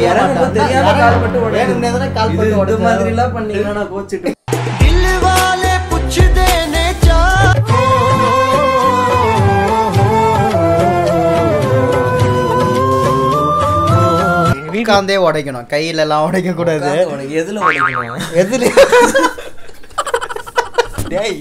இறங்கும் தெரியாம கால் பட்டு உடையுது. வேணும்னே தானே கால் இது- பட்டு இது உடைச்சா. மாதிரி எல்லாம் பண்ணீங்கன்னா நான் கோச்சிட்டு दिल वाले पुछदे ने உட்காந்தே உடைக்கணும் கையில எல்லாம் உடைக்க கூடாது உனக்கு எதுல உடைக்கணும் எதுல டேய்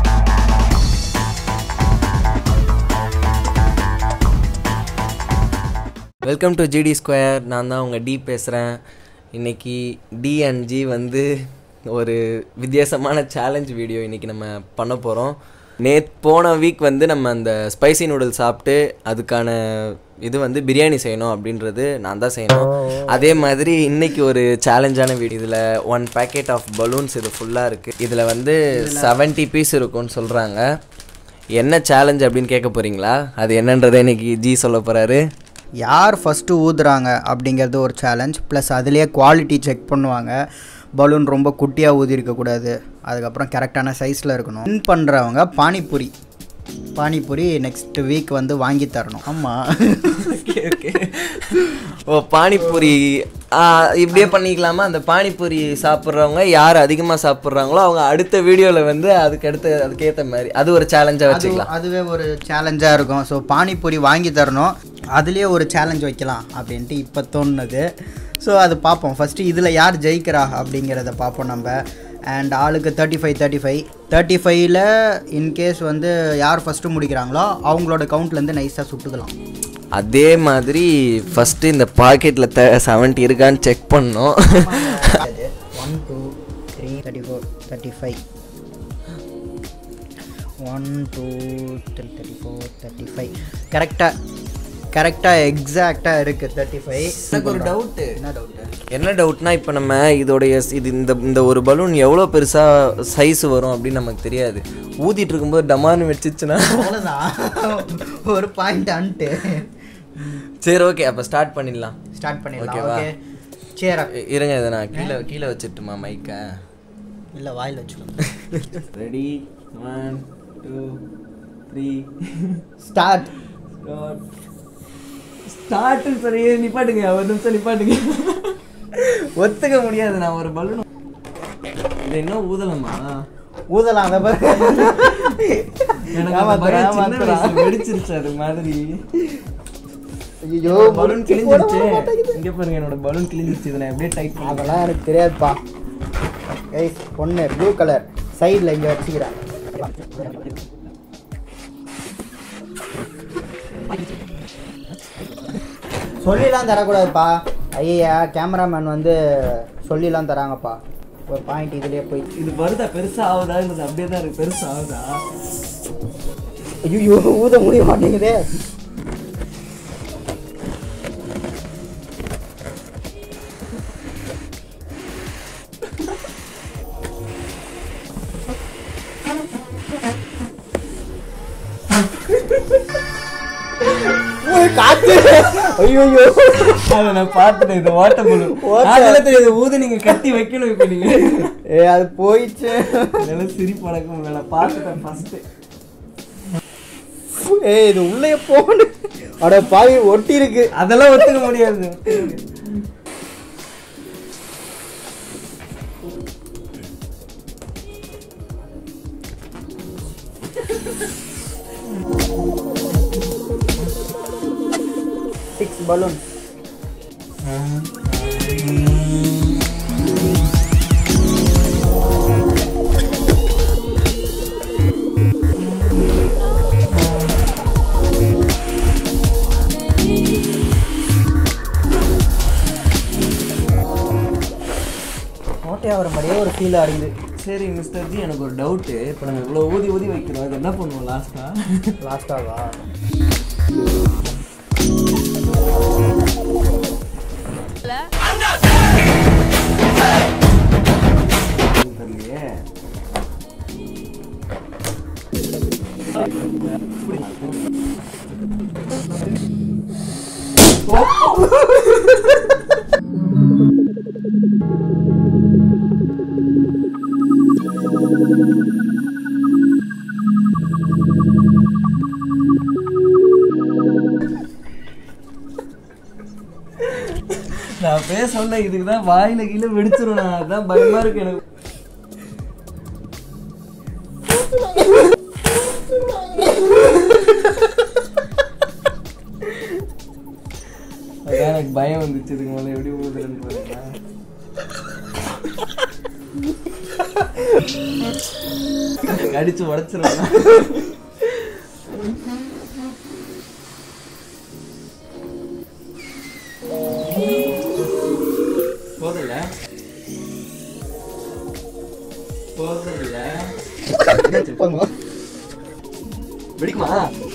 வெல்கம் டு ஜிடி ஸ்கொயர் நான் தான் உங்கள் டி பேசுகிறேன் இன்னைக்கு டி அண்ட் ஜி வந்து ஒரு வித்தியாசமான சேலஞ்ச் வீடியோ இன்னைக்கு நம்ம பண்ண போகிறோம் நேத் போன வீக் வந்து நம்ம அந்த ஸ்பைசி நூடுல்ஸ் சாப்பிட்டு அதுக்கான இது வந்து பிரியாணி செய்யணும் அப்படின்றது நான் தான் செய்யணும் அதே மாதிரி இன்னைக்கு ஒரு சேலஞ்சான வீடியோ இதில் ஒன் பேக்கெட் ஆஃப் பலூன்ஸ் இது ஃபுல்லாக இருக்குது இதில் வந்து செவன்ட்டி பீஸ் இருக்கும்னு சொல்கிறாங்க என்ன சேலஞ்ச் அப்படின்னு கேட்க போகிறீங்களா அது என்னன்றதை இன்னைக்கு ஜி சொல்ல போகிறாரு யார் ஃபஸ்ட்டு ஊதுறாங்க அப்படிங்கிறது ஒரு சேலஞ்ச் ப்ளஸ் அதுலேயே குவாலிட்டி செக் பண்ணுவாங்க பலூன் ரொம்ப குட்டியாக ஊதி இருக்கக்கூடாது அதுக்கப்புறம் கரெக்டான சைஸில் இருக்கணும் வின் பண்ணுறவங்க பானிபூரி பானிபூரி நெக்ஸ்ட் வீக் வந்து வாங்கி தரணும் ஆமாம் ஓகே ஓகே ஓ பானிபூரி ஆ, இப்படியே பண்ணிக்கலாமா அந்த பானிபூரி சாப்பிட்றவங்க யார் அதிகமாக சாப்பிட்றாங்களோ அவங்க அடுத்த வீடியோவில் வந்து அதுக்கு அடுத்த அதுக்கேற்ற மாதிரி அது ஒரு சேலஞ்சாக வச்சுக்கலாம் அதுவே ஒரு சேலஞ்சாக இருக்கும் ஸோ பானிபூரி வாங்கி தரணும் அதுலேயே ஒரு சேலஞ்ச் வைக்கலாம் அப்படின்ட்டு இப்போ தோணுது ஸோ அது பார்ப்போம் ஃபஸ்ட்டு இதில் யார் ஜெயிக்கிறா அப்படிங்கிறத பார்ப்போம் நம்ம அண்ட் ஆளுக்கு thirty five thirty five thirty ஃபைவ்ல இன்கேஸ் வந்து யார் ஃபஸ்ட்டு முடிக்கிறாங்களோ அவங்களோட கவுண்ட்லேருந்து நைஸாக சுட்டுக்கலாம் அதே மாதிரி ஃபஸ்ட்டு இந்த பாக்கெட்டில் த செவன்ட்டி இருக்கான்னு செக் பண்ணோம் one two three thirty four thirty five one two three thirty four thirty five கரெக்டாக கரெக்டாக எக்ஸாக்டாக இருக்குது தேர்ட்டி ஃபைவ் எனக்கு ஒரு டவுட்டு என்ன டவுட்டு என்ன டவுட்னா இப்போ நம்ம இதோடைய ஸ்- இது இந்த இந்த ஒரு பலூன் எவ்வளோ பெருசாக சைஸ் வரும் அப்படின்னு நமக்கு தெரியாது ஊதிட்டு இருக்கும்போது டமார்னு வச்சுச்சுன்னா அவ்வளோதான் ஒரு பாயிண்ட் அன்ட்டு சரி ஓகே அப்போ ஸ்டார்ட் பண்ணிடலாம் ஸ்டார்ட் பண்ணிடலாம் ஓகேவா? ஓகே சேரா இ- இருங்க இதை நான் கீழே கீழே வச்சுட்டுமா மைக்கை இல்லை வாயில் வச்சுக்கோ ready one two three start ஸ்டார்ட்னு சொல்லி நிப்பாட்டுங்க ஒரு நிமிஷம் நிப்பாட்டுங்க ஒத்துக்க முடியாது நான் ஒரு பலூன் இது இன்னும் ஊதலமா ஊதலாம் அதை பாரு எனக்கு அந்த ஏமாத்துறா, பயம் சின்ன ஏமாத்துறா. வயசுல வெடிச்சிருச்சு அது மாதிரி ஐயோ பலூன் கிழிஞ்சிருச்சு இங்க பாருங்க என்னோட பலூன் கிழிஞ்சிருச்சு இதை நான் எப்படியே டைட் பண்ணலாம் அதெல்லாம் எனக்கு தெரியாதுப்பா கைஸ் பொண்ணு ப்ளூ கலர் சைடில் இங்கே வச்சுக்கிறேன் சொல்லிலாம் தரக்கூடாதுப்பா ஐயா கேமராமேன் வந்து சொல்லிலாம் தராங்கப்பா ஒரு பாயிண்ட் இதுலேயே போய் இது வருதா பெருசா ஆகுதா இல்லை அப்படியே தான் இருக்கு பெருசா ஆகுதா ஐயோ ஊத முடிய மாட்டேங்குதே காத்து ஐயோ அதை நான் பார்த்துட்டேன் இது வாட்டர் பலூன் அதெல்லாம் தெரியாது ஊது நீங்க கட்டி வைக்கணும் இப்போ நீங்க ஏ அது போயிடுச்சு இதெல்லாம் சிரிப்பு அடக்கம் நான் பார்த்துட்டேன் ஃபர்ஸ்ட் ஏய் இது உள்ளே போன அட பாவி ஒட்டி இருக்கு அதெல்லாம் ஒத்துக்க முடியாது சிக்ஸ் பலூன் ஓட்டையா வர மாதிரியே ஒரு ஃபீல் ஆடுது சரி மிஸ்டர் ஜி எனக்கு ஒரு டவுட்டு இப்போ நம்ம இவ்வளோ ஊதி ஊதி வைக்கிறோம் இது என்ன பண்ணுவோம் லாஸ்ட்டாக லாஸ்டாவா தெரியலையே நான் அப்பவே சொன்னேன் இதுக்கு தான் வாயில கீழே வெடிச்சிரும் நான் அதான் பயமா இருக்கு எனக்கு அதான் எனக்கு பயம் வந்துச்சு இதுக்கு மேலே எப்படி ஊதுறேன்னு பாருங்களா அடிச்சு உடச்சிருவேன் போதல போதல வெடிக்குமா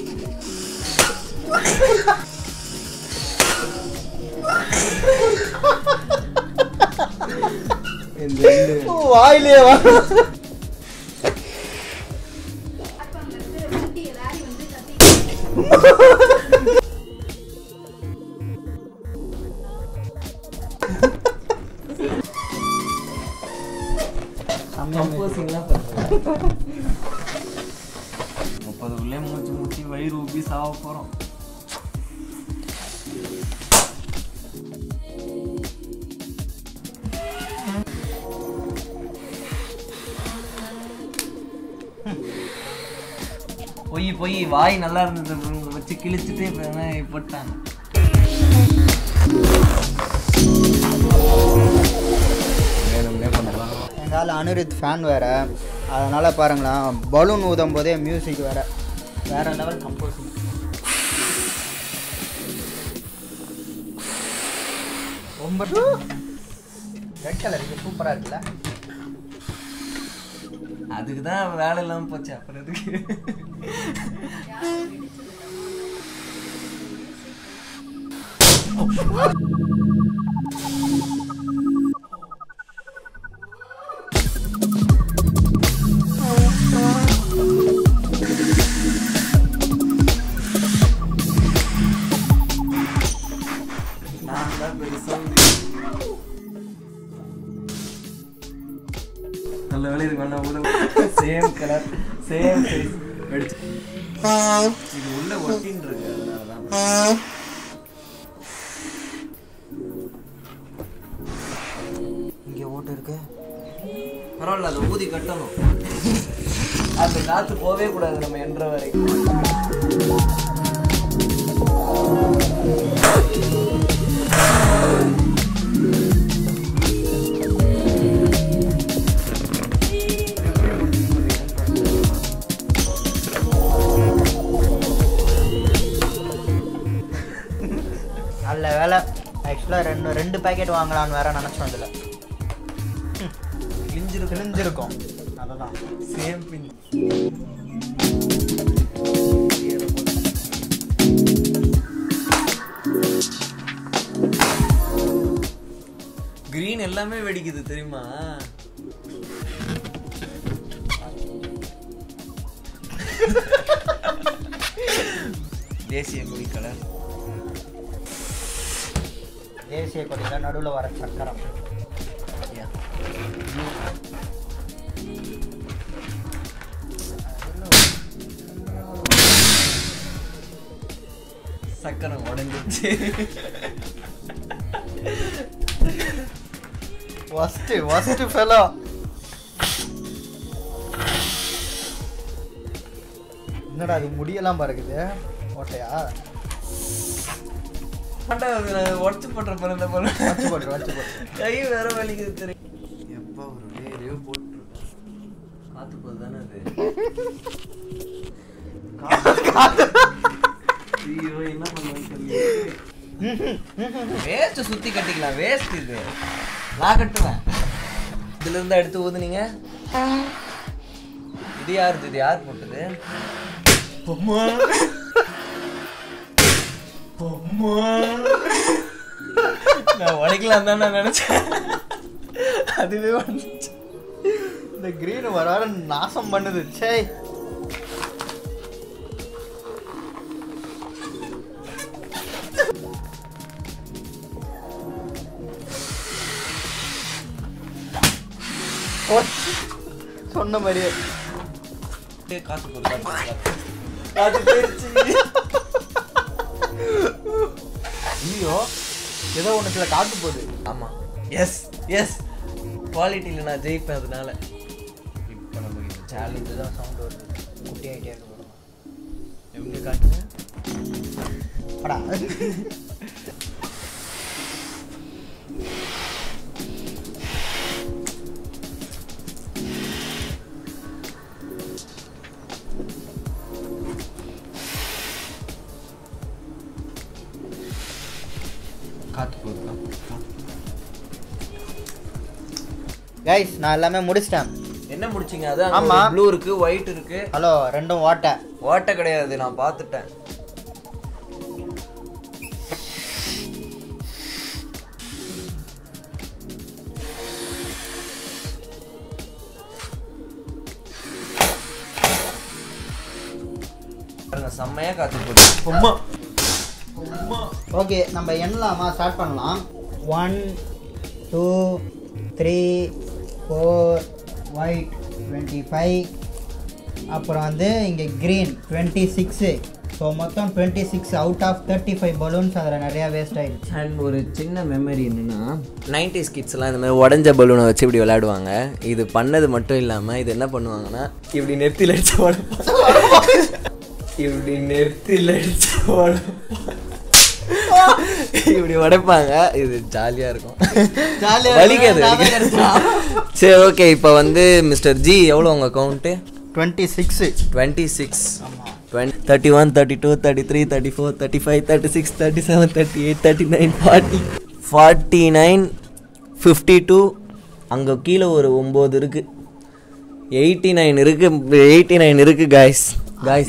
இந்த ரெண்டு வாயிலே வா கம்போசிங்லாம் பண்ணுறேன் முப்பதுக்குள்ளே மூச்சு மூச்சு வயிறு ஊப்பி சாவ போகிறோம் பொய் பொய் வாய் நல்லா இருந்தது வச்சு கிழிச்சிட்டு இப்போ என்ன போட்டாங்க வேணும்னே பண்ணலாம் எங்கால அனிருத் ஃபேன் வேற அதனால பாருங்களேன் பலூன் ஊதும் போதே மியூசிக் வேற வேற லெவல் கம்போசிங் ரொம்ப ரெட் கலர் இது சூப்பரா இருக்குல்ல அதுக்கு தான் வேலை இல்லாமல் போச்சு அப்புறம் எதுக்கு நான் தான் பெருசா நல்ல வேலை இது வேணா உள்ள சேம் கலர் சேம் சைஸ் வெடிச்சு இது உள்ள ஒட்டின்னு இருக்கு அதனால தான் இங்க ஓட்டு இருக்கு பரவாயில்ல அதை ஊதி கட்டணும் அந்த காத்து போவே கூடாது நம்ம என்ற வரைக்கும் நல்ல வேலை ஆக்சுவலாக ரெண்டு ரெண்டு பேக்கெட் வாங்கலாம்னு வேற நினச்சோம் இதில் கிழிஞ்சிருக்கு கிழிஞ்சிருக்கும் அதுதான் சேம் பின் கிரீன் எல்லாமே வெடிக்குது தெரியுமா தேசிய கொடி கலர் தேசிய கொடியில் நடுவில் வர சக்கரம் சக்கரம் உடஞ்சிருச்சு ஃபஸ்ட்டு ஃபஸ்ட்டு ஃபெலோ என்னடா அது முடியெல்லாம் பறக்குது ஓட்டையா உடச்சு போட்டுற போல இந்த போல வச்சு போட்டு வச்சு போட்டு கை வேற வலிக்குது தெரியும் எப்பா ஒரு வேறையோ போட்டுருக்கேன் காத்து போது தானே அது ஐயோ என்ன பண்ணுவேன்னு தெரியல வேஸ்ட் சுத்தி கட்டிக்கலாம் வேஸ்ட் இது நான் கட்டுவேன் இதுல இருந்தா எடுத்து ஊதுனீங்க இது யாருது இது யார் போட்டது பொம்மா பொம்மா நான் உடைக்கலாம் தான் நான் நினைச்சேன் அதுவே வந்துச்சு இந்த கிரீன் வர வர நாசம் பண்ணுது சே சொன்ன மாதிரியே அப்படியே காத்து போகுது காத்து போகுது, காத்து காத்து போயிருச்சு ஐயோ ஏதோ ஒன்று சில காத்து போகுது ஆமா எஸ் எஸ் குவாலிட்டியில் நான் ஜெயிப்பேன் அதனால இப்போ நமக்கு சேலஞ்சு தான் சவுண்ட் வருது குட்டி ஐடியா எங்க காட்டுங்க படா காத்து போதும் கைஸ் நான் எல்லாமே முடிச்சிட்டேன் என்ன முடிச்சிங்க அது ஆமா. ப்ளூ இருக்கு ஒயிட் இருக்கு ஹலோ ரெண்டும் ஓட்டை ஓட்ட கிடையாது நான் பார்த்துட்டேன் பாருங்க, செம்மையா காத்து போகுது அம்மா ஓகே நம்ம எண்ணலாமா ஸ்டார்ட் பண்ணலாம் one two three four white twenty five அப்புறம் வந்து இங்கே க்ரீன் டுவெண்ட்டி சிக்ஸு ஸோ மொத்தம் twenty six out of thirty five balloons அதில் நிறையா வேஸ்ட் ஆகிடுச்சு அண்ட் ஒரு சின்ன மெமரி என்னன்னா நைன்டிஸ் கிட்ஸ்லாம் இந்த மாதிரி உடஞ்ச பலூனை வச்சு இப்படி விளையாடுவாங்க இது பண்ணது மட்டும் இல்லாமல் இது என்ன பண்ணுவாங்கன்னா இப்படி நெத்தியில் அடிச்சு உடப்பாங்க இப்படி நெத்தியில் அடிச்சு உடப்பாங்க இப்படி உடைப்பாங்க இது ஜாலியாக இருக்கும் ஜாலியா வலிக்காது இருக்கும், வலிக்காது. சரி ஓகே இப்போ வந்து மிஸ்டர் ஜி எவ்வளோ உங்கள் count twenty six twenty six twenty thirty one thirty two thirty three thirty four thirty five thirty six thirty seven thirty eight thirty nine forty forty nine fifty two அங்கே கீழே ஒரு ஒம்பது இருக்கு eighty nine இருக்கு eighty nine இருக்கு guys guys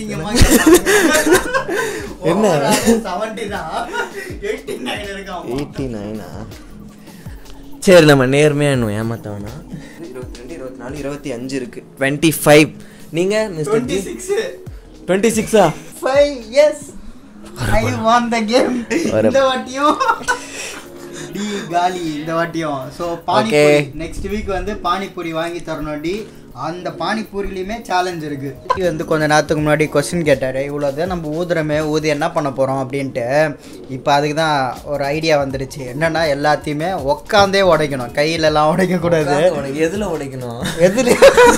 என்ன? Seventy தான் eighty nine இருக்கான் எயிட்டி நைனா சரி நம்ம நேர்மையாக இன்னும் ஏமாத்த வேணாம் இருபத்தி ரெண்டு இருபத்தி நாலு இருபத்தி அஞ்சு இருக்கு டுவெண்ட்டி ஃபைவ் நீங்கள் mister twenty G six twenty சிக்ஸா five yes I won the game ஒரு- இந்த வாட்டியும் டி காலி இந்த வாட்டியும் so panipuri Okay. Next week வந்து பானிபூரி வாங்கி தரணும் டி அந்த பானிபூரிலையுமே சேலஞ்ச் இருக்கு இது வந்து கொஞ்ச நேரத்துக்கு முன்னாடி கொஸ்டின் கேட்டார் இவ்வளோது நம்ம ஊதுறமே ஊதி என்ன பண்ண போகிறோம் அப்படின்ட்டு இப்போ அதுக்கு தான் ஒரு ஐடியா வந்துருச்சு என்னன்னா எல்லாத்தையுமே உக்காந்தே உடைக்கணும் கையிலலாம் உடைக்கக்கூடாது உனக்கு எதுல உடைக்கணும் எதுல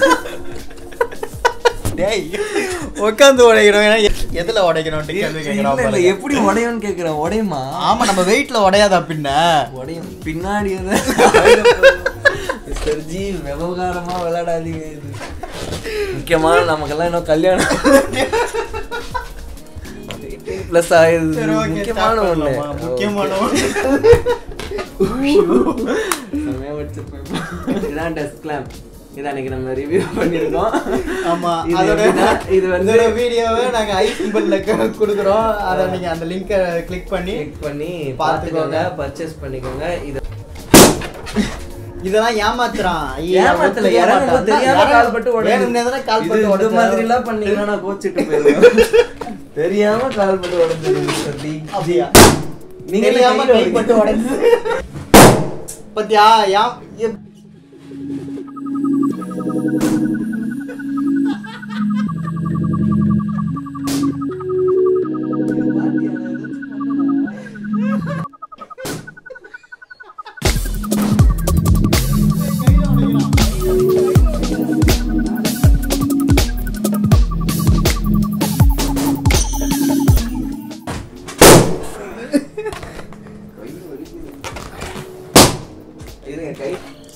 டேய் உட்காந்து உடைக்கணும் ஏன்னா எ- எதுல உடைக்கணும்ட்டு கேள்வி இல்ல, கேட்குறான் இல்ல, பாருங்க. எப்படி உடையும்னு கேக்குறேன் உடையுமா ஆமா நம்ம வெயிட்ல உடையாதா பின்ன உடையும் பின்னாடி மிஸ்டர் ஜி விவகாரமா விளையாடாதீங்க இது முக்கியமான நமக்கெல்லாம் இன்னும் கல்யாணம் பிளஸ் ஆயுது சரி, okay, முக்கியமான start ஒண்ணு பண்ணலாமா? முக்கியமான ஒண்ணு. செம்மையா வச்சிருப்பேன். இதான் டெஸ்ட் கிளாம்ப் இதை அன்னைக்கு நம்ம ரிவ்யூ பண்ணியிருக்கோம் ஆமா இது அதோட எப்படின்னா, இது வந்து இதோட வீடியோவை நாங்க ஐ சிம்பிள்ல கொடுக்குறோம் அதை நீங்க அந்த லிங்கை கிளிக் பண்ணி கிளிக் பண்ணி பார்த்துக்கோங்க. பார்த்துக்கோங்க பர்ச்சேஸ் பண்ணிக்கோங்க இது இதெல்லாம் ஏமாத்துறான் ஐயா, ஏமாத்தல ஒத்துக்கவே இறங்கும் போது மாட்டான். தெரியாம இறங்கும் கால் பட்டு உடையுது. வேணும்னே தானே கால் இது பட்டு இந்த உடைச்சா? மாதிரி எல்லாம் பண்ணீங்கன்னா நான் கோச்சிட்டு போயிருவேன் தெரியாம கால் பட்டு உடைஞ்சது மிஸ்டர் டி அப்படியா நீங்க தெரியாம கையில கை பட்டு உடைஞ்சு பத்தியா யா- எப்- இருங்க கை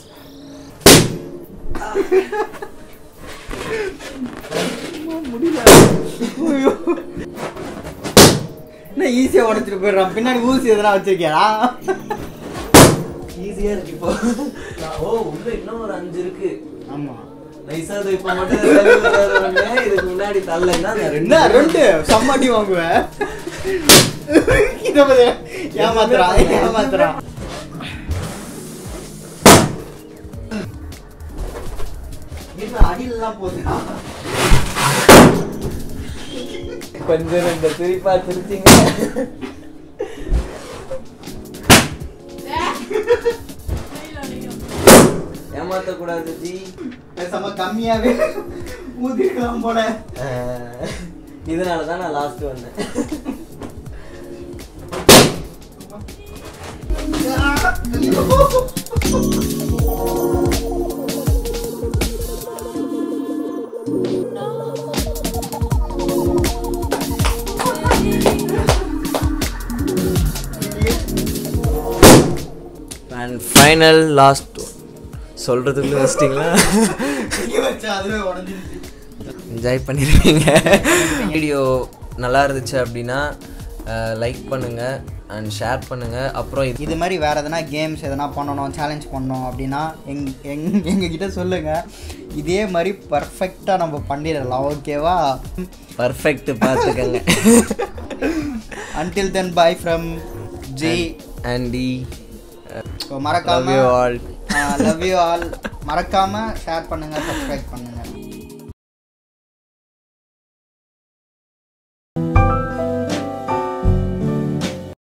என்ன ஈஸியா உடைச்சிட்டு போயிடுறான் பின்னாடி ஊசி எதனா வச்சிருக்கியா ஈஸியா இருக்கு இப்போ ஓ உள்ள இன்னும் ஒரு அஞ்சு இருக்கு ஆமா நைஸா அது இப்போ மட்டும் தள்ளி வராதவங்க, இதுக்கு முன்னாடி தள்ளனா நான் என்ன ரெண்டு ரெண்டு சம்மாட்டி வாங்குவேன் இதை பத்தி ஏமாத்துறான் ஏமாத்துறான் என்ன அடியிலலாம் போகுதுடா கொஞ்சம் ரெண்டு சிரிப்பா சிரிச்சிங்க ஏமாத்த கூடாது ஜி பேசாம கம்மியாவே ஊதிக்கலாம் போல அஹ், இதனால தான் நான் லாஸ்ட் வந்தேன் அண்ட் ஃபைனல் லாஸ்ட் சொல்கிறதுக்குள்ளே வச்சிட்டிங்களா அதுவே உடஞ்சிருச்சு என்ஜாய் பண்ணிருக்கீங்க வீடியோ நல்லா இருந்துச்சு அப்படின்னா லைக் பண்ணுங்கள் அண்ட் ஷேர் பண்ணுங்கள் அப்புறம் இது இது மாதிரி வேறு எதனா கேம்ஸ் எதனா பண்ணணும் சேலஞ்ச் பண்ணணும் அப்படின்னா எங் எங் எங்ககிட்ட சொல்லுங்கள் இதே மாதிரி பர்ஃபெக்டாக நம்ம பண்ணிடலாம் ஓகேவா பர்ஃபெக்ட் பார்த்துக்கங்க until then bye from G aunty மறக்காம Love you all. Love you all மறக்காம ஷேர் பண்ணுங்க சப்ஸ்கிரைப் பண்ணுங்க